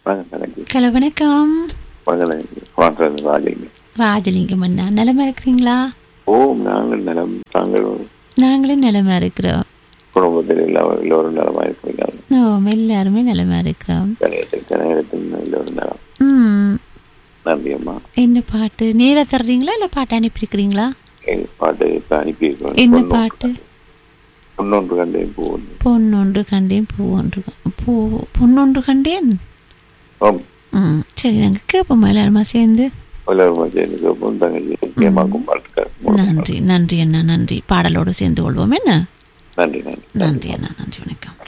வணக்கம் கணக்கு ஹலோ வணக்கம் வணக்கம் ராஜலிங்கம் ராஜலிங்கம் அண்ணா நிலமா இருக்கிறீங்களா ஓ நாங்கள் நலம் தாங்கள் நாங்களும் நிலமா இருக்கிறோம் குடும்பத்தில் எல்லா எல்லோரும் நலமாக இருக்கிறீர்கள் ஓ எல்லாருமே நிலமா இருக்கிறோம் கணேசன் கனகரத்தின் எல்லோரும் நலம் ம் நன்றி அம்மா என்ன பாட்டு நேரா தர்றீங்களா இல்லை பாட்டு அனுப்பியிருக்கிறீங்களா என் பாட்டு இப்போ அனுப்பியிருக்கோம் என்ன பாட்டு பொன்னொன்று கண்டேன் பூ ஒன்று பொன்னொன்று கண்டேன் பூ ஒன்று க- பூ பொன்னொன்று கண்டேன் ஆம் ம் சரி நாங்கள் கேட்போமா எல்லாருமா சேர்ந்து எல்லோரும் சேர்ந்து கேட்போம் தங்கச்சி நிச்சயமாக்கும் பாட்டுக்கார் நன்றி நன்றி அண்ணா நன்றி பாடலோடு சேர்ந்து கொள்வோம் என்ன நன்றி நன்றி நன்றி அண்ணா நன்றி வணக்கம்